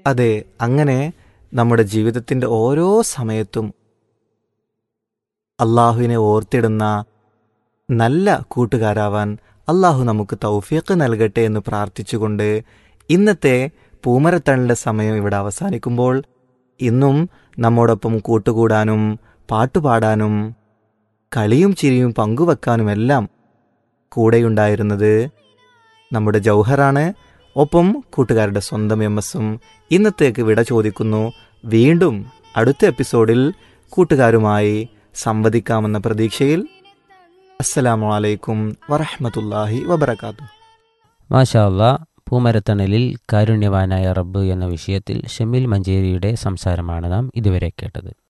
അതെ അങ്ങനെ നമ്മുടെ ജീവിതത്തിൻ്റെ ഓരോ സമയത്തും അള്ളാഹുവിനെ ഓർത്തിടുന്ന നല്ല കൂട്ടുകാരാവാൻ അള്ളാഹു നമുക്ക് തൗഫീഖ് നൽകട്ടെ എന്ന് പ്രാർത്ഥിച്ചുകൊണ്ട് ഇന്നത്തെ പൂമരത്തണിൻ്റെ സമയം ഇവിടെ അവസാനിക്കുമ്പോൾ ഇന്നും നമ്മോടൊപ്പം കൂട്ടുകൂടാനും പാട്ടുപാടാനും കളിയും ചിരിയും പങ്കുവെക്കാനുമെല്ലാം കൂടെയുണ്ടായിരുന്നത് നമ്മുടെ ജൗഹറാണ് ഒപ്പം കൂട്ടുകാരുടെ സ്വന്തം എം എസും ഇന്നത്തേക്ക് വിട ചോദിക്കുന്നു വീണ്ടും അടുത്ത എപ്പിസോഡിൽ കൂട്ടുകാരുമായി സംവദിക്കാമെന്ന പ്രതീക്ഷയിൽ അസ്സലാമു അലൈക്കും വറഹമത്തല്ലാഹി വബർക്കാത്തു മാഷാ അല്ലാ പൂമരത്തണലിൽ കാരുണ്യവാനായ റബ്ബ് എന്ന വിഷയത്തിൽ ഷമീൽ മഞ്ചേരിയുടെ സംസാരമാണ് നാം ഇതുവരെ കേട്ടത്